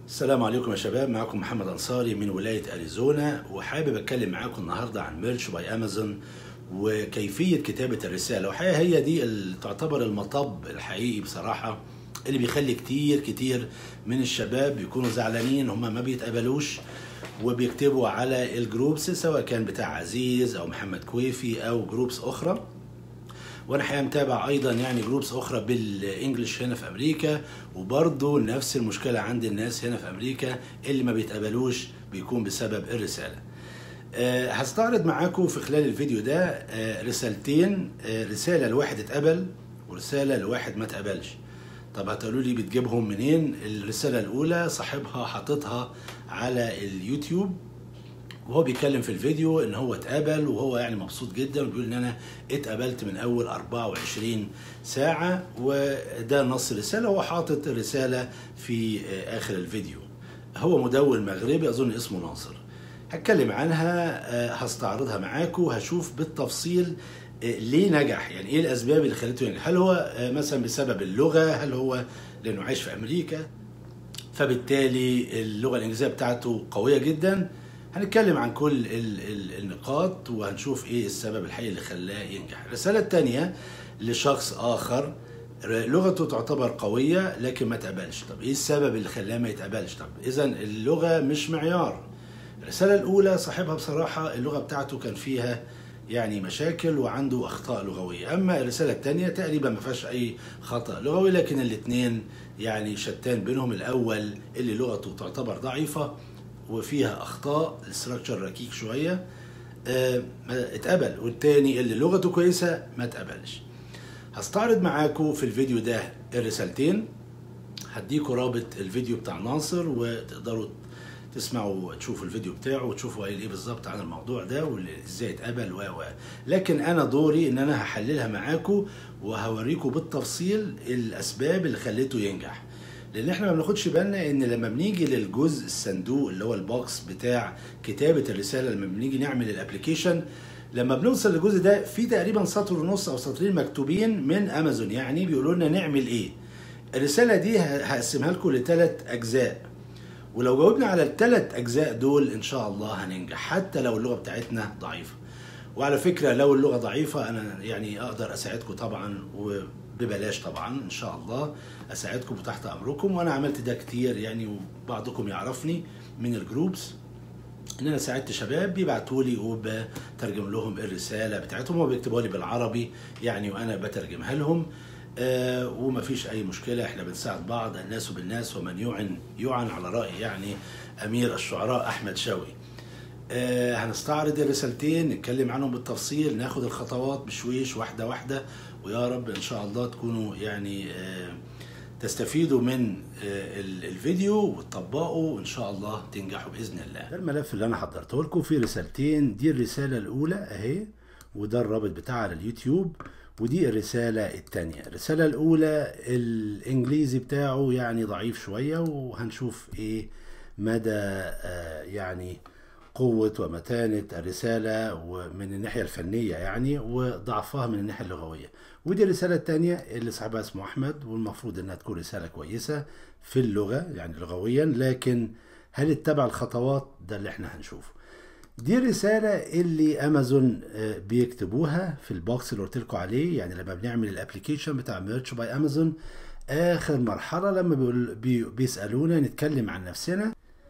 السلام عليكم يا شباب معكم محمد انصاري من ولايه اريزونا وحابب اتكلم معاكم النهارده عن ميرش باي امازون وكيفيه كتابه الرساله وحقيقه هي دي اللي تعتبر المطب الحقيقي بصراحه اللي بيخلي كتير كتير من الشباب بيكونوا زعلانين هم ما بيتقبلوش وبيكتبوا على الجروبس سواء كان بتاع عزيز او محمد كويفي او جروبس اخرى وانا حقيقه متابع ايضا يعني جروبس اخرى بالانجلش هنا في امريكا وبرضه نفس المشكله عند الناس هنا في امريكا اللي ما بيتقبلوش بيكون بسبب الرساله أه هستعرض معاكم في خلال الفيديو ده أه رسالتين أه رساله لواحد اتقبل ورساله لواحد ما اتقبلش طب هتقولوا لي بتجيبهم منين الرساله الاولى صاحبها حاططها على اليوتيوب وهو بيتكلم في الفيديو ان هو اتقبل وهو يعني مبسوط جدا وبيقول ان انا اتقبلت من اول 24 ساعة وده نص رسالة هو حاطط الرسالة في اخر الفيديو هو مدون مغربي اظن اسمه ناصر هتكلم عنها هستعرضها معاكم وهشوف بالتفصيل ليه نجح يعني ايه الاسباب اللي خلته ينجح هل هو مثلا بسبب اللغة هل هو لانه عايش في امريكا فبالتالي اللغة الانجليزية بتاعته قوية جدا هنتكلم عن كل ال ال النقاط وهنشوف ايه السبب الحقيقي اللي خلاه ينجح الرساله الثانيه لشخص اخر لغته تعتبر قويه لكن ما تقبلش طب ايه السبب اللي خلاه ما يتقبلش طب اذا اللغه مش معيار الرساله الاولى صاحبها بصراحه اللغه بتاعته كان فيها يعني مشاكل وعنده اخطاء لغويه اما الرساله الثانيه تقريبا ما فيهاش اي خطا لغوي لكن الاثنين يعني شتان بينهم الاول اللي لغته تعتبر ضعيفه وفيها اخطاء الاستراكشر ركيك شويه اه اتقبل والتاني اللي لغته كويسه ما اتقبلش هستعرض معاكم في الفيديو ده الرسالتين هديكوا رابط الفيديو بتاع ناصر وتقدروا تسمعوا تشوفوا الفيديو بتاعه وتشوفوا قايل ايه بالظبط عن الموضوع ده وازاي اتقبل و و لكن انا دوري ان انا هحللها معاكم وهوريكم بالتفصيل الاسباب اللي خلته ينجح لان احنا ما بناخدش بالنا ان لما بنيجي للجزء الصندوق اللي هو البوكس بتاع كتابه الرساله لما بنيجي نعمل الابلكيشن لما بنوصل للجزء ده في تقريبا سطر ونص او سطرين مكتوبين من امازون يعني بيقولوا لنا نعمل ايه الرساله دي هقسمها لكم لثلاث اجزاء ولو جاوبنا على الثلاث اجزاء دول ان شاء الله هننجح حتى لو اللغه بتاعتنا ضعيفه وعلى فكره لو اللغه ضعيفه انا يعني اقدر اساعدكم طبعا و ببلاش طبعا ان شاء الله اساعدكم وتحت امركم وانا عملت ده كتير يعني وبعضكم يعرفني من الجروبس ان انا ساعدت شباب بيبعتوا لي وبترجم لهم الرساله بتاعتهم وبيكتبوها لي بالعربي يعني وانا بترجمها لهم آه ومفيش اي مشكله احنا بنساعد بعض الناس بالناس ومن يعن يعن على راي يعني امير الشعراء احمد شوقي آه هنستعرض الرسالتين نتكلم عنهم بالتفصيل ناخد الخطوات بشويش واحده واحده ويا رب ان شاء الله تكونوا يعني آه تستفيدوا من آه الفيديو وتطبقوا وان شاء الله تنجحوا باذن الله ده الملف اللي انا حضرته لكم فيه رسالتين دي الرساله الاولى اهي وده الرابط بتاعها على اليوتيوب ودي الرسالة التانية الرسالة الأولى الإنجليزي بتاعه يعني ضعيف شوية وهنشوف إيه مدى آه يعني قوة ومتانة الرسالة ومن الناحية الفنية يعني وضعفها من الناحية اللغوية ودي الرسالة الثانية اللي صاحبها اسمه أحمد والمفروض إنها تكون رسالة كويسة في اللغة يعني لغويا لكن هل اتبع الخطوات ده اللي احنا هنشوفه دي الرسالة اللي أمازون بيكتبوها في البوكس اللي قلت لكم عليه يعني لما بنعمل الابلكيشن بتاع ميرش باي أمازون آخر مرحلة لما بيسألونا نتكلم عن نفسنا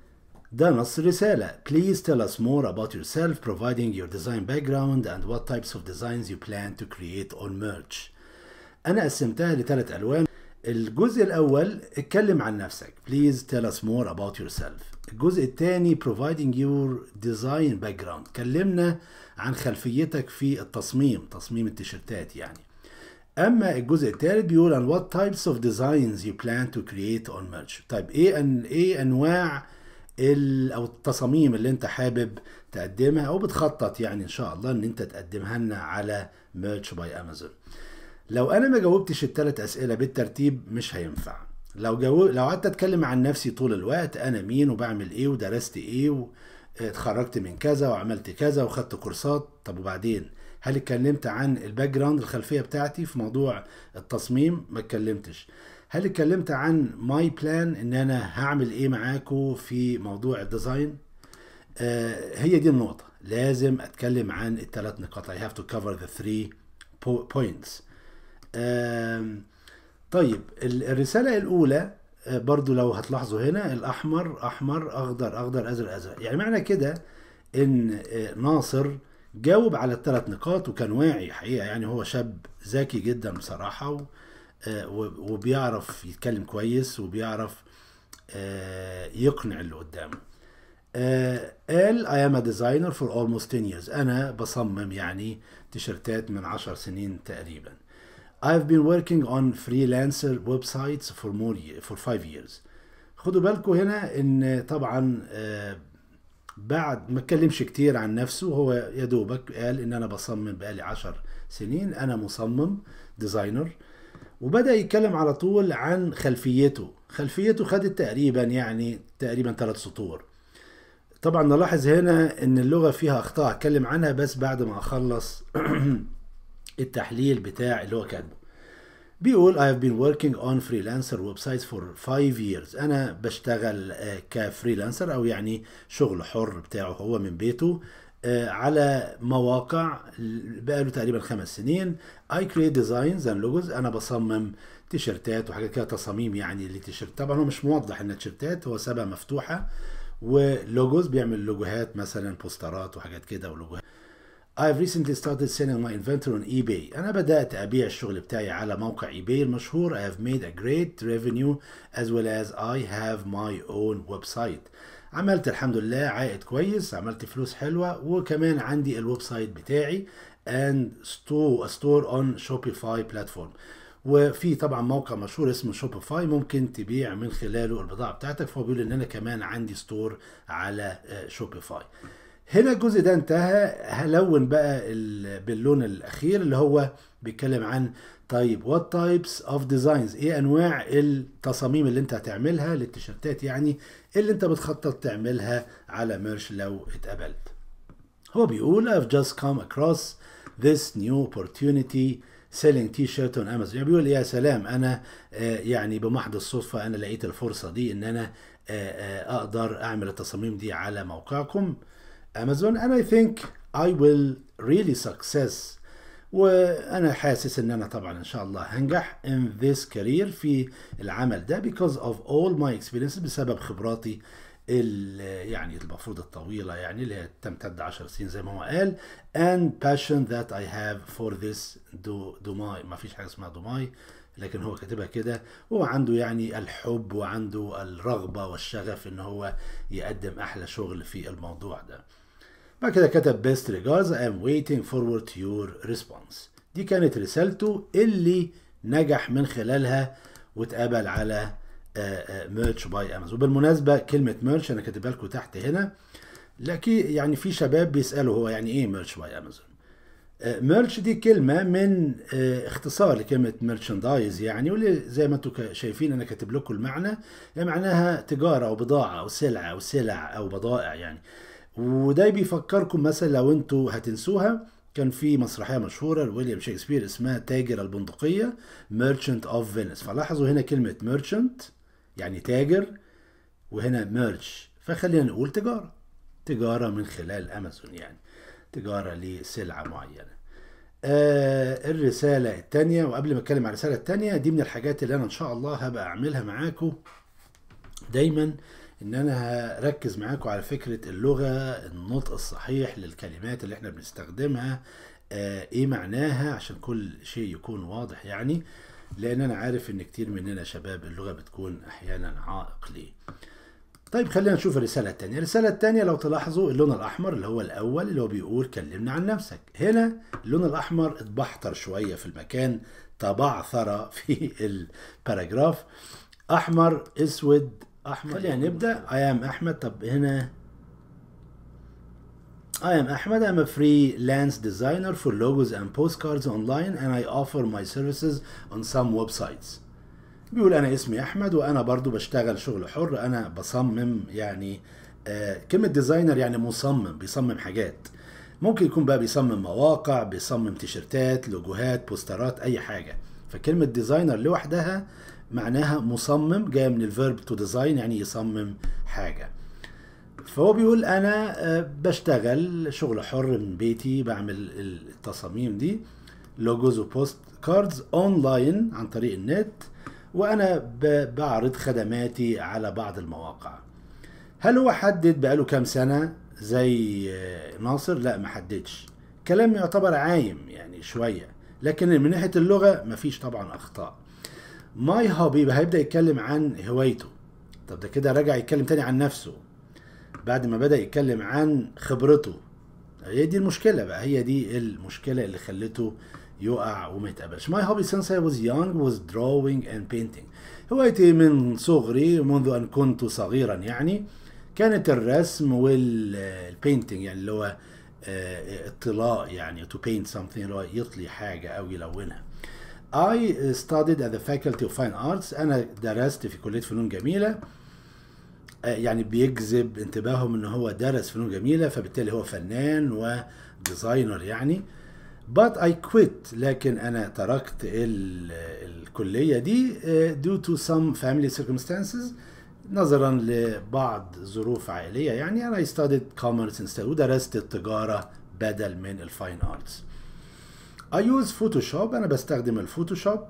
ده نص رسالة Please tell us more about yourself providing your design background and what types of designs you plan to create on merch أنا قسمتها لثلاث ألوان الجزء الأول اتكلم عن نفسك Please tell us more about yourself الجزء الثاني providing your design background كلمنا عن خلفيتك في التصميم تصميم التيشيرتات يعني اما الجزء الثالث بيقول عن what types of designs you plan to create on merch طيب ايه أن ايه انواع او التصاميم اللي انت حابب تقدمها او بتخطط يعني ان شاء الله ان انت تقدمها لنا على ميرش باي امازون لو انا ما جاوبتش الثلاث اسئله بالترتيب مش هينفع لو جو... لو قعدت اتكلم عن نفسي طول الوقت انا مين وبعمل ايه ودرست ايه واتخرجت من كذا وعملت كذا وخدت كورسات طب وبعدين هل اتكلمت عن الباك جراوند الخلفيه بتاعتي في موضوع التصميم ما اتكلمتش هل اتكلمت عن ماي بلان ان انا هعمل ايه معاكم في موضوع الديزاين آه هي دي النقطه لازم اتكلم عن الثلاث نقاط I have to cover the three points آم، طيب ال- الرسالة الأولى آه، برضو لو هتلاحظوا هنا الأحمر أحمر أخضر أخضر أزرق أزرق يعني معنى كده إن آه، ناصر جاوب على الثلاث نقاط وكان واعي حقيقة يعني هو شاب ذكي جدا بصراحة و- آه، و- وبيعرف يتكلم كويس وبيعرف آه، يقنع اللي قدامه آه، قال I am a designer for almost 10 years أنا بصمم يعني تيشرتات من 10 سنين تقريبا I've been working on freelancer websites for more year, for five years خدوا بالكم هنا ان طبعا آه، بعد ما اتكلمش كتير عن نفسه هو يا دوبك قال ان انا بصمم بقالي 10 سنين انا مصمم ديزاينر وبدأ يتكلم على طول عن خلفيته خلفيته خدت تقريبا يعني تقريبا ثلاث سطور طبعا نلاحظ هنا ان اللغة فيها اخطاء اتكلم عنها بس بعد ما اخلص التحليل بتاع اللي هو كاتبه بيقول I have been working on freelancer websites for five years أنا بشتغل آه، كفريلانسر أو يعني شغل حر بتاعه هو من بيته آه، على مواقع بقاله تقريبا خمس سنين I create designs and logos أنا بصمم تيشرتات وحاجات كده تصاميم يعني لتيشرت طبعا هو مش موضح إنها تيشرتات هو سابها مفتوحة ولوجوز بيعمل لوجوهات مثلا بوسترات وحاجات كده ولوجوهات I've recently started selling my inventory on eBay. أنا بدأت أبيع الشغل بتاعي على موقع eBay المشهور. I have made a great revenue as well as I have my own website. عملت الحمد لله عائد كويس، عملت فلوس حلوة وكمان عندي الويب سايت بتاعي and store, store on Shopify platform. وفي طبعا موقع مشهور اسمه شوبيفاي ممكن تبيع من خلاله البضاعة بتاعتك فهو بيقول ان انا كمان عندي ستور على شوبيفاي. هنا الجزء ده انتهى هلون بقى ال- باللون الاخير اللي هو بيتكلم عن طيب وات تايبس اوف ديزاينز ايه انواع التصاميم اللي انت هتعملها للتيشيرتات يعني اللي انت بتخطط تعملها على ميرش لو اتقبلت هو بيقول I've just come across this new opportunity selling t-shirt on Amazon يعني بيقول يا سلام انا آه، يعني بمحض الصدفة انا لقيت الفرصة دي ان انا آه، آه، اقدر اعمل التصاميم دي على موقعكم امازون and I think I will really success وانا حاسس ان انا طبعا ان شاء الله هنجح in this career في العمل ده because of all my experiences بسبب خبراتي ال- يعني المفروض الطويلة يعني اللي هي تمتد 10 سنين زي ما هو قال and passion that I have for this do, دوماي ما فيش حاجة اسمها دوماي لكن هو كاتبها كده هو عنده يعني الحب وعنده الرغبة والشغف ان هو يقدم احلى شغل في الموضوع ده بعد كده كتب best regards I am waiting forward to your response دي كانت رسالته اللي نجح من خلالها واتقبل على ميرش باي امازون وبالمناسبه كلمه ميرش انا كاتبها لكم تحت هنا لكن يعني في شباب بيسالوا هو يعني ايه ميرش باي امازون ميرش دي كلمة من آه، اختصار لكلمة ميرشندايز يعني واللي زي ما انتم كا- شايفين انا كاتب لكم المعنى يعني معناها تجارة او بضاعة او سلعة او سلع او بضائع يعني وده بيفكركم مثلا لو انتوا هتنسوها كان في مسرحية مشهورة لويليام شكسبير اسمها تاجر البندقية Merchant of Venice فلاحظوا هنا كلمة merchant يعني تاجر وهنا ميرش فخلينا نقول تجارة تجارة من خلال أمازون يعني تجارة لسلعة معينة آه الرسالة التانية وقبل ما اتكلم عن الرسالة التانية دي من الحاجات اللي انا ان شاء الله هبقى اعملها معاكم دايما ان انا هركز معاكم على فكرة اللغة النطق الصحيح للكلمات اللي احنا بنستخدمها آه ايه معناها عشان كل شيء يكون واضح يعني لان انا عارف ان كتير مننا شباب اللغة بتكون احيانا عائق ليه طيب خلينا نشوف الرسالة التانية الرسالة التانية لو تلاحظوا اللون الأحمر اللي هو الأول اللي هو بيقول كلمنا عن نفسك هنا اللون الأحمر اتبحتر شوية في المكان تبعثر في الباراجراف أحمر أسود أحمر خلينا نبدأ I am أحمد طب هنا I am Ahmed. I'm a freelance designer for logos and postcards online and I offer my services on some websites. بيقول انا اسمي احمد وانا برضو بشتغل شغل حر انا بصمم يعني آه كلمة ديزاينر يعني مصمم بيصمم حاجات ممكن يكون بقى بيصمم مواقع بيصمم تيشرتات لوجوهات بوسترات اي حاجه فكلمه ديزاينر لوحدها معناها مصمم جايه من الفيرب تو ديزاين يعني يصمم حاجه فهو بيقول انا آه، بشتغل شغل حر من بيتي بعمل التصاميم دي لوجوز وبوست كاردز اونلاين عن طريق النت وانا ب- بعرض خدماتي على بعض المواقع هل هو حدد بقاله كام سنة زي آه، ناصر؟ لا ما حددش. كلام يعتبر عايم يعني شوية، لكن من ناحية اللغة مفيش طبعا أخطاء. ماي هوبي هيبدأ يتكلم عن هوايته. طب ده كده رجع يتكلم تاني عن نفسه. بعد ما بدأ يتكلم عن خبرته. هي دي المشكلة بقى هي دي المشكلة اللي خلته يقع وما يتقبلش. My hobby since I was young was drawing and painting. هوايتي من صغري منذ أن كنت صغيرا يعني كانت الرسم والبينتنج يعني اللي هو آه، اطلاء يعني to paint something اللي هو يطلي حاجة أو يلونها. I studied at the Faculty of Fine Arts أنا درست في كلية فنون جميلة آه، يعني بيجذب انتباههم ان هو درس فنون جميله فبالتالي هو فنان وديزاينر يعني but I quit لكن انا تركت ال- الكليه دي آه، due to some family circumstances نظرا لبعض ظروف عائليه يعني انا I studied commerce instead ودرست التجاره بدل من الفاين ارتس I use Photoshop أنا بستخدم الفوتوشوب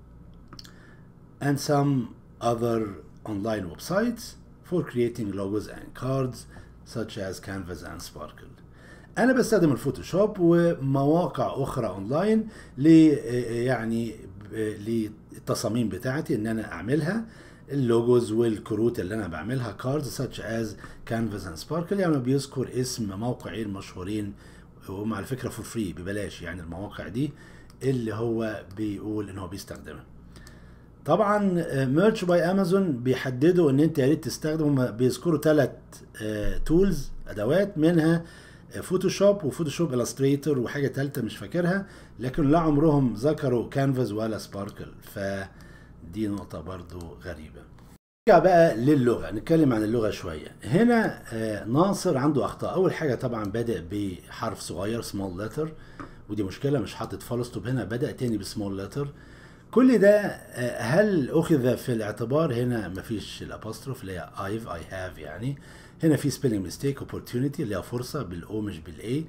and some other online websites for creating logos and cards such as Canvas and Sparkle. أنا بستخدم الفوتوشوب ومواقع أخرى أونلاين ل يعني للتصاميم بتاعتي إن أنا أعملها اللوجوز والكروت اللي أنا بعملها cards such as Canvas and Sparkle يعني بيذكر اسم موقعين مشهورين وهم على فكرة فور فري ببلاش يعني المواقع دي اللي هو بيقول إن هو بيستخدمها. طبعا ميرش باي امازون بيحددوا ان انت يا ريت تستخدم هم بيذكروا ثلاث تولز ادوات منها فوتوشوب وفوتوشوب الستريتور وحاجه ثالثه مش فاكرها لكن لا عمرهم ذكروا كانفاس ولا سباركل فدي نقطه برضو غريبه نرجع بقى للغه نتكلم عن اللغه شويه هنا آه، ناصر عنده اخطاء اول حاجه طبعا بادئ بحرف صغير سمول لتر ودي مشكله مش حاطط فول ستوب هنا بدا تاني بسمول لتر كل ده آه، هل اخذ في الاعتبار هنا مفيش الابوستروف اللي هي ايف اي هاف يعني هنا في سبيلنج ميستيك اوبورتيونيتي اللي هي فرصه بالاو مش بالاي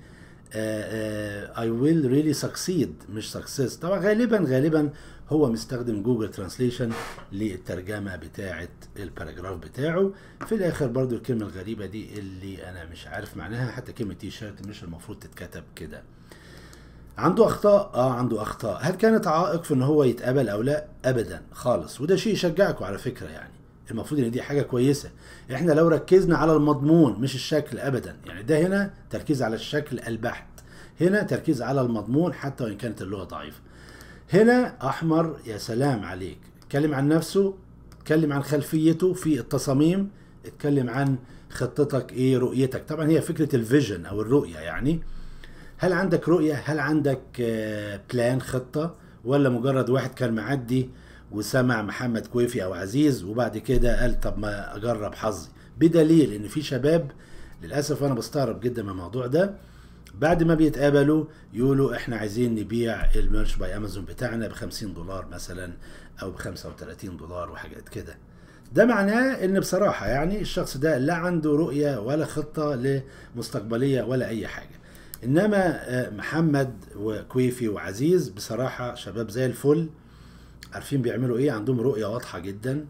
اي ويل ريلي سكسيد مش سكسس طبعا غالبا غالبا هو مستخدم جوجل ترانسليشن للترجمه بتاعه الباراجراف بتاعه في الاخر برضو الكلمه الغريبه دي اللي انا مش عارف معناها حتى كلمه تي شيرت مش المفروض تتكتب كده عنده اخطاء اه عنده اخطاء هل كانت عائق في ان هو يتقبل او لا ابدا خالص وده شيء يشجعكم على فكره يعني المفروض ان دي حاجه كويسه احنا لو ركزنا على المضمون مش الشكل ابدا يعني ده هنا تركيز على الشكل البحت هنا تركيز على المضمون حتى وان كانت اللغه ضعيفه هنا احمر يا سلام عليك اتكلم عن نفسه اتكلم عن خلفيته في التصاميم اتكلم عن خطتك ايه رؤيتك طبعا هي فكره الفيجن او الرؤيه يعني هل عندك رؤية؟ هل عندك آه، بلان خطة؟ ولا مجرد واحد كان معدي وسمع محمد كويفي أو عزيز وبعد كده قال طب ما أجرب حظي بدليل إن في شباب للأسف أنا بستغرب جدا من الموضوع ده بعد ما بيتقابلوا يقولوا احنا عايزين نبيع الميرش باي امازون بتاعنا ب 50 دولار مثلا او ب 35 دولار وحاجات كده ده معناه ان بصراحه يعني الشخص ده لا عنده رؤيه ولا خطه لمستقبليه ولا اي حاجه انما آه، محمد وكويفي وعزيز بصراحه شباب زي الفل عارفين بيعملوا ايه عندهم رؤيه واضحه جدا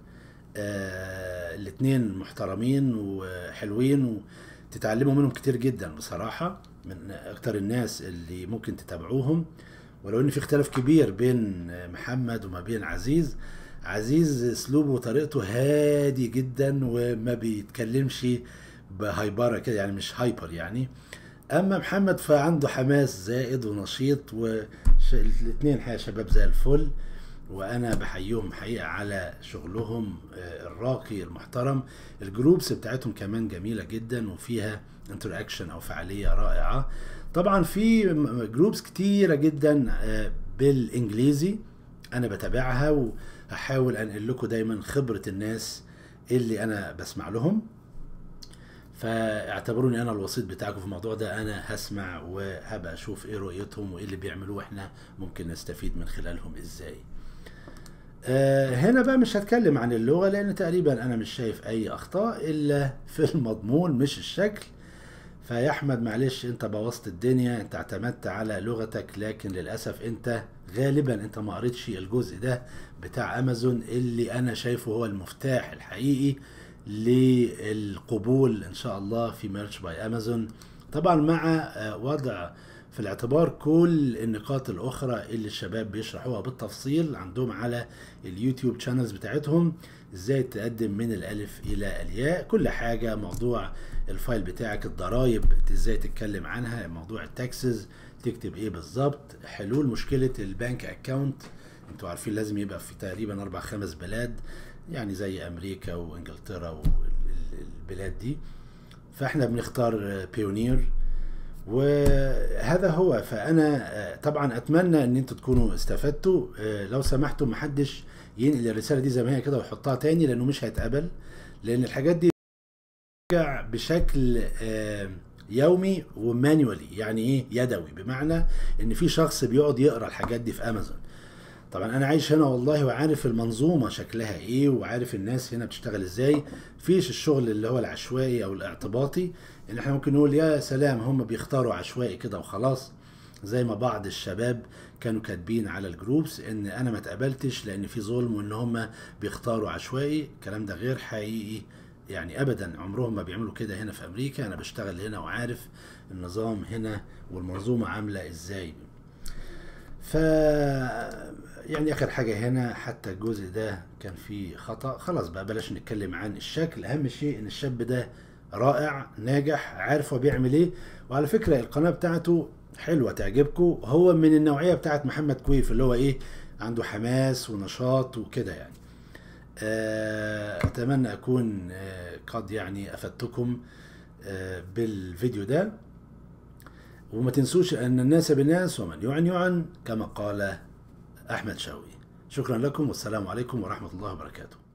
آه الاثنين محترمين وحلوين وتتعلموا منهم كتير جدا بصراحه من اكتر الناس اللي ممكن تتابعوهم ولو ان في اختلاف كبير بين محمد وما بين عزيز عزيز اسلوبه وطريقته هادي جدا وما بيتكلمش بهايبره كده يعني مش هايبر يعني اما محمد فعنده حماس زائد ونشيط والاثنين حقيقه شباب زي الفل وانا بحييهم حقيقه على شغلهم آه، الراقي المحترم الجروبس بتاعتهم كمان جميله جدا وفيها انتراكشن او فعاليه رائعه طبعا في جروبس كتيره جدا آه، بالانجليزي انا بتابعها وهحاول انقل لكم دايما خبره الناس اللي انا بسمع لهم فاعتبروني انا الوسيط بتاعكم في الموضوع ده انا هسمع وهبقى اشوف ايه رؤيتهم وايه اللي بيعملوه احنا ممكن نستفيد من خلالهم ازاي آه، هنا بقى مش هتكلم عن اللغة لأن تقريبا أنا مش شايف أي أخطاء إلا في المضمون مش الشكل فيا أحمد معلش أنت بوظت الدنيا أنت اعتمدت على لغتك لكن للأسف أنت غالبا أنت ما قريتش الجزء ده بتاع أمازون اللي أنا شايفه هو المفتاح الحقيقي للقبول إن شاء الله في ميرش باي أمازون طبعا مع آه، وضع في الاعتبار كل النقاط الأخرى اللي الشباب بيشرحوها بالتفصيل عندهم على اليوتيوب شانلز بتاعتهم ازاي تقدم من الألف إلى الياء كل حاجة موضوع الفايل بتاعك الضرايب ازاي تتكلم عنها موضوع التاكسز تكتب ايه بالظبط حلول مشكلة البنك اكاونت انتوا عارفين لازم يبقى في تقريبا اربع خمس بلاد يعني زي امريكا وانجلترا والبلاد دي فاحنا بنختار بيونير وهذا هو فانا آه، طبعا اتمنى ان انتوا تكونوا استفدتوا آه، لو سمحتوا محدش ينقل الرساله دي زي ما هي كده ويحطها تاني لانه مش هيتقبل لان الحاجات دي بترجع بشكل آه، يومي ومانيوالي يعني ايه يدوي بمعنى ان في شخص بيقعد يقرا الحاجات دي في امازون طبعا انا عايش هنا والله وعارف المنظومه شكلها ايه وعارف الناس هنا بتشتغل ازاي فيش الشغل اللي هو العشوائي او الاعتباطي ان احنا ممكن نقول يا سلام هم بيختاروا عشوائي كده وخلاص زي ما بعض الشباب كانوا كاتبين على الجروبس ان انا ما اتقبلتش لان في ظلم وان هم بيختاروا عشوائي الكلام ده غير حقيقي يعني ابدا عمرهم ما بيعملوا كده هنا في امريكا انا بشتغل هنا وعارف النظام هنا والمنظومه عامله ازاي ف يعني اخر حاجه هنا حتى الجزء ده كان فيه خطا خلاص بقى بلاش نتكلم عن الشكل اهم شيء ان الشاب ده رائع ناجح عارف هو بيعمل ايه وعلى فكره القناه بتاعته حلوه تعجبكم هو من النوعيه بتاعت محمد كويف اللي هو ايه عنده حماس ونشاط وكده يعني آه، اتمنى اكون آه، قد يعني افدتكم آه، بالفيديو ده وما تنسوش ان الناس بالناس ومن يعن يعن كما قال احمد شوقي شكرا لكم والسلام عليكم ورحمه الله وبركاته